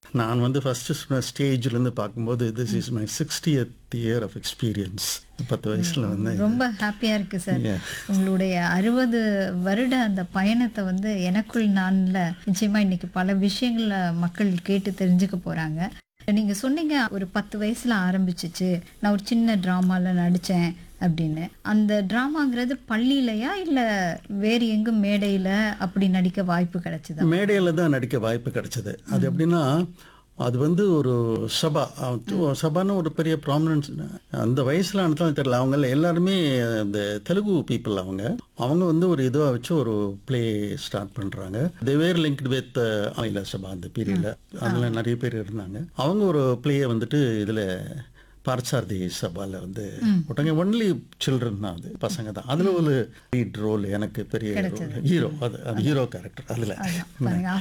நான் வந்து ஃபஸ்ட்டு ஸ்டேஜ்லேருந்து பார்க்கும்போது this is my sixtieth year of experience பத்து வயசில் வந்து ரொம்ப ஹாப்பியா இருக்கு சார் Yeah. உங்களுடைய அறுபது வருட அந்த பயணத்தை வந்து எனக்குள் நான்ல நிச்சயமா இன்னைக்கு பல விஷயங்கள மக்கள் கேட்டு தெரிஞ்சுக்க போறாங்க நீங்க சொன்னீங்க ஒரு பத்து வயசுல ஆரம்பிச்சிச்சு நான் ஒரு சின்ன டிராமால நடிச்சேன் அப்படின்னு அந்த டிராமாங்கிறது பள்ளியிலயா இல்ல வேறு எங்கும் மேடையில அப்படி நடிக்க வாய்ப்பு கிடைச்சதா மேடையில் தான் நடிக்க வாய்ப்பு கிடைச்சது அது எப்படின்னா அது வந்து ஒரு சபா அது சபான்னு ஒரு பெரிய ப்ராமினன்ஸ் அந்த வயசுல அனுப்பலாம் தெரியல அவங்க எல்லாருமே இந்த தெலுங்கு பீப்புள் அவங்க அவங்க வந்து ஒரு இதுவாக வச்சு ஒரு ப்ளே ஸ்டார்ட் பண்றாங்க தேவேர் லிங்க்டு வித் ஆயில சபா அந்த பீரியட்ல அதில் நிறைய பேர் இருந்தாங்க அவங்க ஒரு ப்ளேயை வந்துட்டு இதில் பார்ச்சார்தி சபால வந்து போட்டாங்க ஒன்லி சில்ட்ரன் தான் அது பசங்க தான் அதுல ஒரு லீட் ரோல் எனக்கு பெரிய ரோல் ஹீரோ அது அது ஹீரோ கேரக்டர் அதுல பாருங்க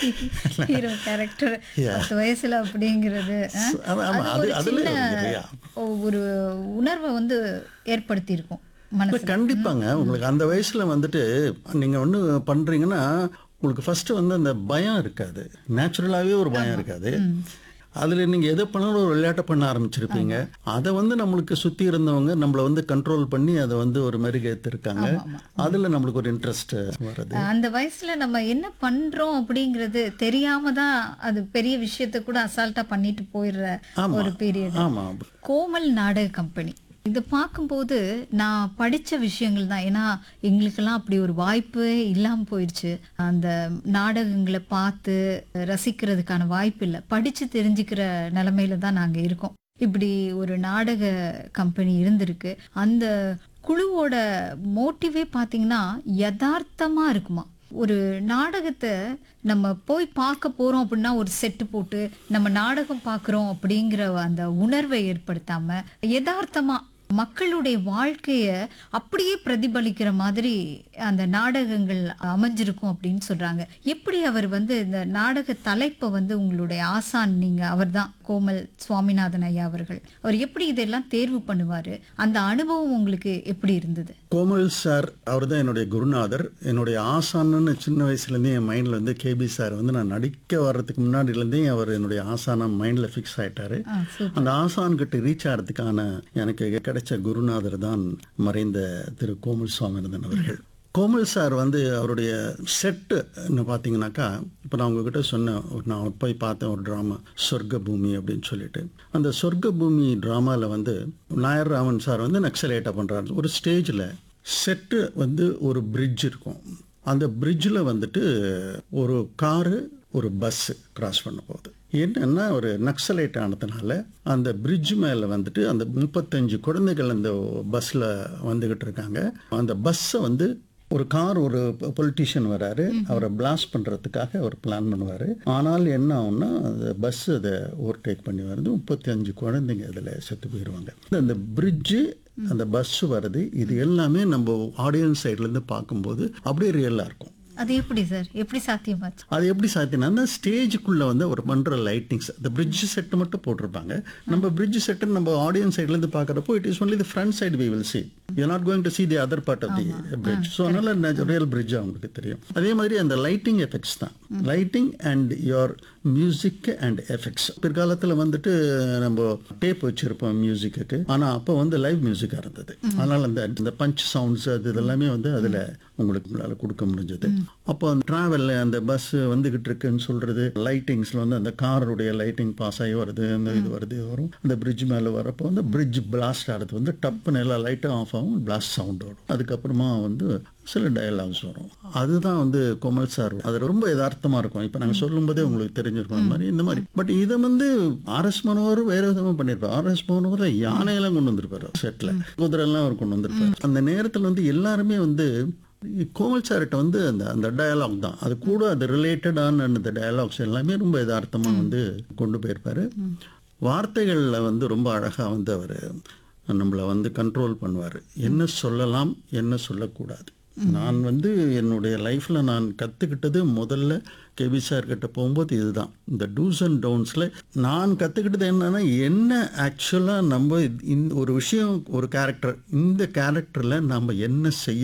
ஹீரோ கேரக்டர் பத்து வயசுல அப்படிங்கிறது அஹ், ஆமா, ஆமா, அது அது- ஒரு அதுல சின்ன ஒரு இல்லையா? ஒரு உணர்வை வந்து ஏற்படுத்தி இருக்கும் மனசு கண்டிப்பாங்க உங்களுக்கு அந்த வயசுல வந்துட்டு நீங்க ஒண்ணு பண்றீங்கன்னா உங்களுக்கு ஃபர்ஸ்ட் வந்து அந்த பயம் இருக்காது நேச்சுரலாவே ஒரு பயம் இருக்காது அதுல நீங்க எதை பண்ணாலும் ஒரு விளையாட்டை பண்ண ஆரம்பிச்சிருப்பீங்க அதை வந்து நம்மளுக்கு சுத்தி இருந்தவங்க நம்மள வந்து கண்ட்ரோல் பண்ணி அதை வந்து ஒரு மெருகேத்திருக்காங்க அதுல நம்மளுக்கு ஒரு இன்ட்ரெஸ்ட் வருது அந்த வயசுல நம்ம என்ன பண்றோம் அப்படிங்கிறது தெரியாம தான் அது பெரிய விஷயத்த கூட அசால்ட்டா பண்ணிட்டு போயிடுற ஒரு பீரியட் ஆமா கோமல் நாடக கம்பெனி இதை பார்க்கும்போது நான் படிச்ச விஷயங்கள் தான் ஏன்னா எங்களுக்கெல்லாம் அப்படி ஒரு வாய்ப்பு இல்லாமல் போயிடுச்சு அந்த நாடகங்களை பார்த்து ரசிக்கிறதுக்கான வாய்ப்பு இல்லை படித்து தெரிஞ்சுக்கிற நிலமையில தான் நாங்கள் இருக்கோம் இப்படி ஒரு நாடக கம்பெனி இருந்திருக்கு அந்த குழுவோட மோட்டிவே பார்த்தீங்கன்னா யதார்த்தமா இருக்குமா ஒரு நாடகத்தை நம்ம போய் பார்க்க போறோம் அப்படின்னா ஒரு செட்டு போட்டு நம்ம நாடகம் பார்க்குறோம் அப்படிங்கிற அந்த உணர்வை ஏற்படுத்தாம யதார்த்தமா மக்களுடைய வாழ்க்கைய அப்படியே பிரதிபலிக்கிற மாதிரி அந்த நாடகங்கள் அமைஞ்சிருக்கும் அப்படின்னு சொல்றாங்க எப்படி அவர் வந்து இந்த நாடக தலைப்பை வந்து உங்களுடைய ஆசான் நீங்க அவர்தான் கோமல் சுவாமிநாதன் ஐயா அவர்கள் அவர் எப்படி இதெல்லாம் தேர்வு பண்ணுவாரு அந்த அனுபவம் உங்களுக்கு எப்படி இருந்தது கோமல் சார் அவர் தான் என்னுடைய குருநாதர் என்னுடைய ஆசான்னு சின்ன வயசுலேருந்தே என் மைண்டில் வந்து கேபி சார் வந்து நான் நடிக்க வர்றதுக்கு முன்னாடிலேருந்தே அவர் என்னுடைய ஆசானா மைண்டில் ஃபிக்ஸ் ஆயிட்டாரு ஆ, சூப்பர். அந்த ஆசான் கிட்ட ரீச் ஆகிறதுக்கான எனக்கு கிடைச்ச குருநாதர் தான் மறைந்த திரு கோமல் சுவாமிநாதன் அவர்கள் கோமல் சார் வந்து அவருடைய செட்டு பார்த்தீங்கன்னாக்கா இப்போ நான் உங்ககிட்ட சொன்னேன் ஒரு நான் போய் பார்த்தேன் ஒரு ட்ராமா சொர்க்க பூமி அப்படின்னு சொல்லிட்டு அந்த சொர்க்க பூமி ட்ராமாவில் வந்து நாயர் ராமன் சார் வந்து நக்சலேட்டாக பண்ணுறாரு ஒரு ஸ்டேஜில் செட்டு வந்து ஒரு பிரிட்ஜ் இருக்கும் அந்த பிரிட்ஜில் வந்துட்டு ஒரு காரு ஒரு பஸ்ஸு கிராஸ் பண்ண போகுது என்னன்னா ஒரு நக்சலைட் ஆனதுனால அந்த பிரிட்ஜ் மேலே வந்துட்டு அந்த முப்பத்தஞ்சு குழந்தைகள் அந்த பஸ்ஸில் வந்துகிட்டு இருக்காங்க அந்த பஸ்ஸை வந்து ஒரு கார் ஒரு பொலிட்டிஷியன் வராரு அவரை பிளாஸ்ட் பண்ணுறதுக்காக அவர் பிளான் பண்ணுவார் ஆனால் என்ன ஆகும்னா அந்த பஸ் அதை ஓவர்டேக் பண்ணி வருது முப்பத்தி அஞ்சு குழந்தைங்க அதில் செத்து போயிடுவாங்க அந்த பிரிட்ஜு அந்த பஸ் வருது இது எல்லாமே நம்ம ஆடியன்ஸ் சைட்லேருந்து பார்க்கும்போது அப்படியே ரியலாக இருக்கும் அது எப்படி சார் எப்படி சாத்தியமாச்சு அது எப்படி சாத்தியம்னா அந்த ஸ்டேஜுக்குள்ள வந்து அவர் பண்ற லைட்டிங்ஸ் அந்த பிரிட்ஜ் செட் மட்டும் போட்டிருப்பாங்க நம்ம பிரிட்ஜ் செட்டு நம்ம ஆடியன்ஸ் சைட்ல இருந்து பார்க்கறப்போ it is only the front side we will see you not going to see the other part of the bridge so அதனால ரியல் பிரிட்ஜ் அவங்களுக்கு தெரியும் அதே மாதிரி அந்த லைட்டிங் எஃபெக்ட்ஸ் தான் lighting and your music and effects பிற்காலத்தில் வந்துட்டு நம்ம டேப் வச்சிருப்போம் மியூசிக்கு ஆனால் அப்போ வந்து லைவ் மியூசிக்காக இருந்தது அதனால அந்த இந்த பஞ்ச் சவுண்ட்ஸ் அது இதெல்லாமே வந்து அதில் உங்களுக்கு உங்களால் கொடுக்க முடிஞ்சது அப்போ அந்த டிராவலில் அந்த பஸ் வந்துகிட்டு இருக்குன்னு சொல்றது லைட்டிங்ஸ்ல வந்து அந்த காருடைய லைட்டிங் பாஸ் ஆகி வருது அந்த இது வருது இது வரும் அந்த பிரிட்ஜ் மேலே வரப்போ வந்து பிரிட்ஜ் பிளாஸ்ட் ஆகிறது வந்து டப்புன்னு எல்லா லைட்டும் ஆஃப் ஆகும் பிளாஸ்ட் சவுண்ட் வரும் அதுக்கப்புறமா வந்து சில டயலாக்ஸ் வரும் அதுதான் வந்து கோமல் சார் அது ரொம்ப யதார்த்தமா இருக்கும் இப்போ நாங்கள் சொல்லும்போதே உங்களுக்கு தெரிஞ்சிருக்கும் அந்த மாதிரி இந்த மாதிரி பட் இதை வந்து ஆர்எஸ் மனோகர் வேற விதமாக பண்ணியிருப்பார் ஆர்எஸ் மனோகர் யானையெல்லாம் கொண்டு வந்திருப்பாரு செட்டில் குதிரை எல்லாம் அவர் கொண்டு வந்திருப்பாரு அந்த நேரத்தில் வந்து எல்லாருமே வந்து கோமல் சார்கிட்ட வந்து அந்த அந்த டயலாக் தான் அது கூட அது ரிலேட்டடான அந்த டயலாக்ஸ் எல்லாமே ரொம்ப யதார்த்தமாக வந்து கொண்டு போயிருப்பாரு வார்த்தைகளில் வந்து ரொம்ப அழகாக வந்து அவர் நம்மளை வந்து கண்ட்ரோல் பண்ணுவார் என்ன சொல்லலாம் என்ன சொல்லக்கூடாது நான் வந்து என்னுடைய லைஃப்பில் நான் கற்றுக்கிட்டது முதல்ல கேபி சார் கிட்ட போகும்போது இதுதான் இந்த டூஸ் அண்ட் டவுன்ஸில் நான் கற்றுக்கிட்டது என்னன்னா என்ன ஆக்சுவலாக நம்ம இந்த ஒரு விஷயம் ஒரு கேரக்டர் இந்த கேரக்டரில் நம்ம என்ன செய்ய